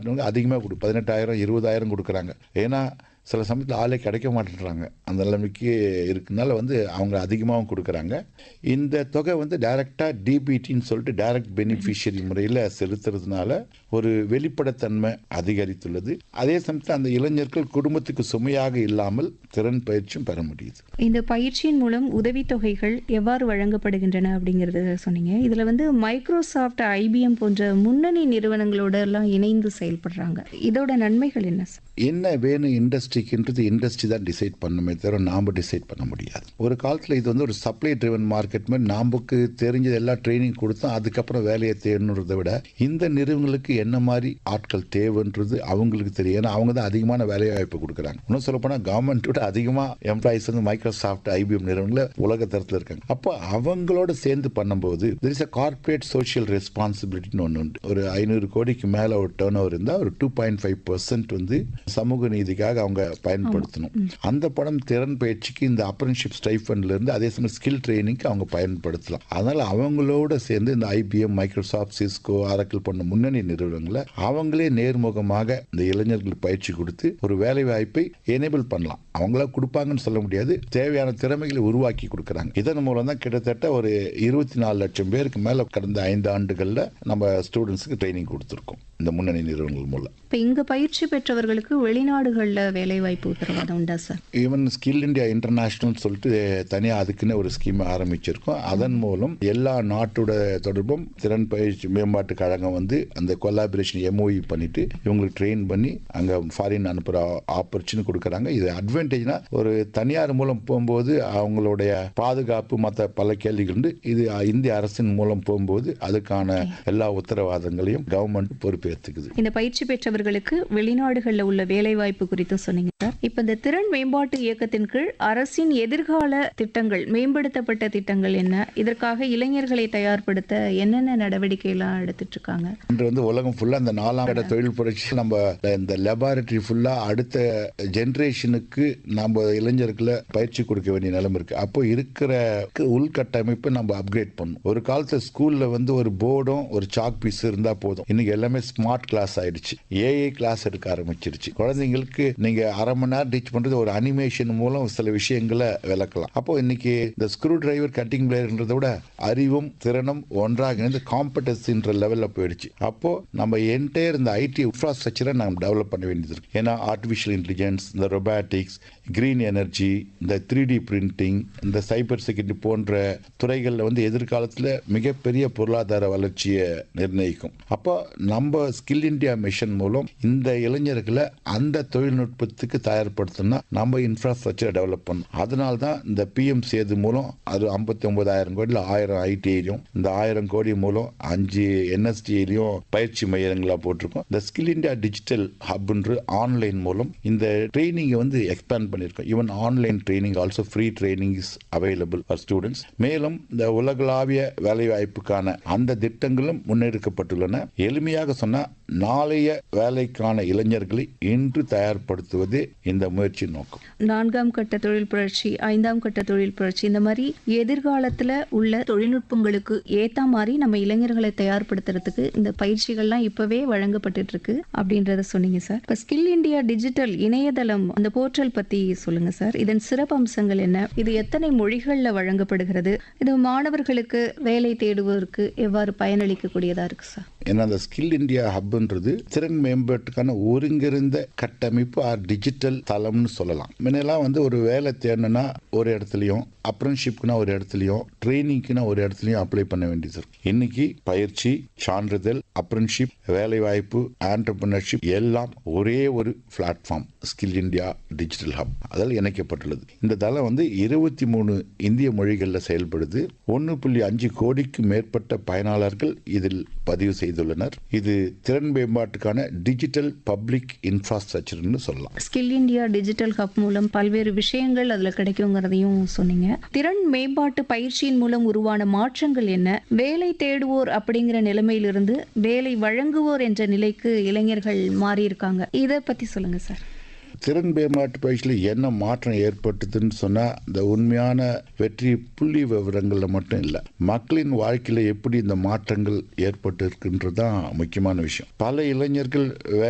அதிகமாக கொடு பதினெட்டாயிரம் இருபதாயிரம் கொடுக்குறாங்க ஏன்னா சில சமயத்தில் ஆளே கிடைக்க மாட்டேன்றாங்க அந்த நிலைமைக்கு இருக்கனால வந்து அவங்க அதிகமாகவும் கொடுக்குறாங்க இந்த தொகை வந்து டைரெக்டாக டிபிடின்னு சொல்லிட்டு டைரக்ட் பெனிஃபிஷியரி முறையில் செலுத்துறதுனால ஒரு வெளிப்படைத்தன்மை அதிகரித்துள்ளது அதே சமயத்தில் அந்த இளைஞர்கள் குடும்பத்துக்கு சுமையாக இல்லாமல் திறன் பயிற்சியும் பெற முடியுது இந்த பயிற்சியின் மூலம் உதவித்தொகைகள் எவ்வாறு வழங்கப்படுகின்றன அப்படிங்கறத சொன்னீங்க இதுல வந்து மைக்ரோசாஃப்ட் ஐபிஎம் போன்ற முன்னணி நிறுவனங்களோட எல்லாம் இணைந்து செயல்படுறாங்க இதோட நன்மைகள் என்ன சார் என்ன வேணும் இண்டஸ்ட்ரிக்குன்றது இண்டஸ்ட்ரி தான் டிசைட் பண்ணுமே தவிர நாம் டிசைட் பண்ண முடியாது ஒரு காலத்தில் இது வந்து ஒரு சப்ளை ட்ரிவன் மார்க்கெட் மாதிரி நமக்கு தெரிஞ்சது எல்லாம் ட்ரைனிங் கொடுத்தோம் அதுக்கப்புறம் வேலையை தேடணுன்றதை விட இந்த நிறுவனங்களுக்கு என்ன மாதிரி ஆட்கள் தேவைன்றது அவங்களுக்கு தெரியும் ஏன்னா அவங்க தான் அதிகமான வேலை வாய்ப்பு கொடுக்குறாங்க இன்னும் சொல்ல போனால் கவர்மெண்ட் விட அதிகமாக எம்ப்ளாயிஸ் வந்து மைக்ரோசாஃப்ட் ஐபிஎம் நிறுவனங்கள உலக தரத்தில் இருக்காங்க அப்போ அவங்களோட சேர்ந்து பண்ணும்போது there is a corporate social ரெஸ்பான்சிபிலிட்டின்னு ஒன்று உண்டு ஒரு ஐநூறு கோடிக்கு மேலே ஒரு டேர்ன் ஓவர் இருந்தால் ஒரு டூ பாயிண்ட் ஃபைவ் பர்சன்ட் வந்து சமூக நீதிக்காக அவங்க பயன்படுத்தணும் அந்த படம் திறன் பயிற்சிக்கு இந்த அப்ரன்ஷிப் ஸ்டைஃபண்ட்ல இருந்து அதே சமயம் ஸ்கில் ட்ரைனிங்க்கு அவங்க பயன்படுத்தலாம் அதனால அவங்களோட சேர்ந்து இந்த ஐபிஎம் மைக்ரோசாஃப்ட் சிஸ்கோ ஆரக்கிள் போன்ற முன்னணி நிறுவனங்களை அவங்களே நேர்முகமாக இந்த இளைஞர்களுக்கு பயிற்சி கொடுத்து ஒரு வேலை வாய்ப்பை எனேபிள் பண்ணலாம் அவங்களா கொடுப்பாங்கன்னு சொல்ல முடியாது தேவையான திறமைகளை உருவாக்கி கொடுக்குறாங்க இதன் மூலம் தான் கிட்டத்தட்ட ஒரு இருபத்தி நாலு லட்சம் பேருக்கு மேல கடந்த ஐந்து ஆண்டுகள்ல நம்ம ஸ்டூடெண்ட்ஸுக்கு ட்ரைனிங் கொடுத்துருக்கோம் இந்த முன்னணி நிறுவனங்கள் மூலம் இப்போ இங்க பயிற்சி பெற்றவர்களுக்கு வெளிநாடுகள்ல வேலை வாய்ப்பு உத்தரவாதம் உண்டா sir even skill India international சொல்லிட்டு தனியாக அதுக்குன்னு ஒரு ஸ்கீம் ஆரம்பிச்சிருக்கோம் அதன் மூலம் எல்லா நாட்டோட தொடர்பும் திறன் பயிற்சி மேம்பாட்டு கழகம் வந்து அந்த கொலாபரேஷன் எம்ஓஇ பண்ணிட்டு இவங்களுக்கு ட்ரெயின் பண்ணி அங்கே ஃபாரின் அனுப்புகிற ஆப்பர்ச்சுனிட்டி கொடுக்குறாங்க இது அட்வான்டேஜ்னா ஒரு தனியார் மூலம் போகும்போது அவங்களுடைய பாதுகாப்பு மற்ற பல கேள்விகள் உண்டு இது இந்திய அரசின் மூலம் போகும்போது அதுக்கான எல்லா உத்தரவாதங்களையும் கவர்மெண்ட் பொறுப்பேற்றுக்குது இந்த பயிற்சி பெற்றவர்களுக்கு வெளிநாடுகளில் உள்ள வேலை வாய்ப்பு குறித்து சொன்னீங்க சார் இப்போ இந்த திறன் மேம்பாட்டு இயக்கத்தின் கீழ் அரசின் எதிர்கால திட்டங்கள் மேம்படுத்தப்பட்ட திட்டங்கள் என்ன இதற்காக இளைஞர்களை தயார்படுத்த என்னென்ன நடவடிக்கை எல்லாம் எடுத்துட்டு இருக்காங்க இன்று வந்து உலகம் ஃபுல்லா இந்த நாலாம் கட்ட தொழில் புரட்சி நம்ம இந்த லெபார்டரி ஃபுல்லா அடுத்த ஜென்ரேஷனுக்கு நம்ம இளைஞர்களை பயிற்சி கொடுக்க வேண்டிய நிலைமை இருக்கு அப்போ இருக்கிற உள்கட்டமைப்பை நம்ம அப்கிரேட் பண்ணணும் ஒரு காலத்துல ஸ்கூல்ல வந்து ஒரு போர்டும் ஒரு சாக் பீஸ் இருந்தா போதும் இன்னைக்கு எல்லாமே ஸ்மார்ட் கிளாஸ் ஆயிடுச்சு ஏஐ கிளாஸ் எடுக்க ஆரம்பிச்சிருச்சு குழந்தைங்களுக்கு நீங்க அரை மணி நேரம் டீச் பண்றது ஒரு அனிமேஷன் மூலம் சில விஷயங்களை விளக்கலாம் அப்போ இன்னைக்கு இந்த ஸ்க்ரூ டிரைவர் கட்டிங் பிளேயர்ன்றதை விட அறிவும் திறனும் ஒன்றாக இணைந்து காம்படன்சின்ற லெவல்ல போயிடுச்சு அப்போ நம்ம என்டையர் இந்த ஐடி இன்ஃப்ராஸ்ட்ரக்சரை நம்ம டெவலப் பண்ண வேண்டியது இருக்கு ஏன்னா ஆர்டிஃபிஷியல் இன்டெலிஜென்ஸ் இந்த ரொபாட்டிக்ஸ் கிரீன் எனர்ஜி இந்த த்ரீ டி பிரிண்டிங் இந்த சைபர் செக்யூரிட்டி போன்ற துறைகளில் வந்து எதிர்காலத்தில் மிகப்பெரிய பொருளாதார வளர்ச்சியை நிர்ணயிக்கும் அப்போ நம்ம ஸ்கில் இந்தியா மிஷன் மூலம் இந்த இளைஞர்களை அந்த தொழில்நுட்பத்துக்கு தயார்படுத்தணும்னா நம்ம இன்ஃப்ராஸ்ட்ரக்சரை டெவலப் பண்ணணும் அதனால தான் இந்த பிஎம் சேது மூலம் அது ஐம்பத்தி ஒன்பதாயிரம் கோடியில் ஆயிரம் ஐடிஐலையும் இந்த ஆயிரம் கோடி மூலம் அஞ்சு என்எஸ்டிலையும் பயிற்சி மையங்களா போட்டிருக்கோம் இந்த ஸ்கில் இந்தியா டிஜிட்டல் ஹப்ன்ற ஆன்லைன் மூலம் இந்த ட்ரைனிங்கை வந்து எக்ஸ்பேண்ட் பண்ணியிருக்கோம் even online training also free training is available for students மேலும் இந்த உலகளாவிய வேலை வாய்ப்புக்கான அந்த திட்டங்களும் முன்னெடுக்கப்பட்டுள்ளன எளிமையாக சொன்னால் நாளைய வேலைக்கான இளைஞர்களை இன்று தயார்படுத்துவதே இந்த முயற்சி நோக்கம் நான்காம் கட்ட தொழில் புரட்சி ஐந்தாம் கட்ட தொழில் புரட்சி இந்த மாதிரி எதிர்காலத்துல உள்ள தொழில்நுட்பங்களுக்கு ஏத்த மாதிரி நம்ம இளைஞர்களை தயார்படுத்துறதுக்கு இந்த பயிற்சிகள்லாம் இப்பவே வழங்கப்பட்டுட்டு இருக்கு அப்படின்றத சொன்னீங்க சார் இப்ப ஸ்கில் இந்தியா டிஜிட்டல் இணையதளம் அந்த போர்ட்டல் பத்தி சொல்லுங்க சார் இதன் சிறப்பு அம்சங்கள் என்ன இது எத்தனை மொழிகள்ல வழங்கப்படுகிறது இது மாணவர்களுக்கு வேலை தேடுவோருக்கு எவ்வாறு பயனளிக்கக்கூடியதா இருக்கு சார் ஏன்னா அந்த ஸ்கில் இந்தியா ஹப்ன்றது திறன் மேம்பாட்டுக்கான ஒருங்கிருந்த கட்டமைப்பு ஆர் டிஜிட்டல் தளம்னு சொல்லலாம் முன்னெல்லாம் வந்து ஒரு வேலை தேடணும்னா ஒரு இடத்துலையும் அப்ரன்ஷிப்னா ஒரு இடத்துலையும் ட்ரைனிங்க்குனா ஒரு இடத்துலையும் அப்ளை பண்ண வேண்டியது இருக்கு இன்னைக்கு பயிற்சி சான்றிதழ் அப்ரன்ஷிப் வேலை வாய்ப்பு ஆண்டர்பிரினர்ஷிப் எல்லாம் ஒரே ஒரு platform skill India digital hub அதில் இணைக்கப்பட்டுள்ளது இந்த தளம் வந்து இருபத்தி மூணு இந்திய மொழிகளில் செயல்படுது ஒன்று புள்ளி அஞ்சு கோடிக்கு மேற்பட்ட பயனாளர்கள் இதில் பதிவு செய்துள்ளனர் இது திறன் மேம்பாட்டுக்கான டிஜிட்டல் பப்ளிக் இன்ஃப்ராஸ்ட்ரக்சர்னு சொல்லலாம் ஸ்கில் இந்தியா டிஜிட்டல் ஹப் மூலம் பல்வேறு விஷயங்கள் அதுல கிடைக்குங்கிறதையும் சொன்னீங்க திறன் மேம்பாட்டு பயிற்சியின் மூலம் உருவான மாற்றங்கள் என்ன வேலை தேடுவோர் அப்படிங்கிற நிலைமையிலிருந்து வேலை வழங்குவோர் என்ற நிலைக்கு இளைஞர்கள் மாறி இருக்காங்க இதை பத்தி சொல்லுங்க சார் திறன் மேம்பாட்டு பயிற்சியில் என்ன மாற்றம் ஏற்பட்டதுன்னு சொன்னால் இந்த உண்மையான வெற்றி புள்ளி விவரங்களில் மட்டும் இல்லை மக்களின் வாழ்க்கையில் எப்படி இந்த மாற்றங்கள் ஏற்பட்டு இருக்குன்றது தான் முக்கியமான விஷயம் பல இளைஞர்கள் வே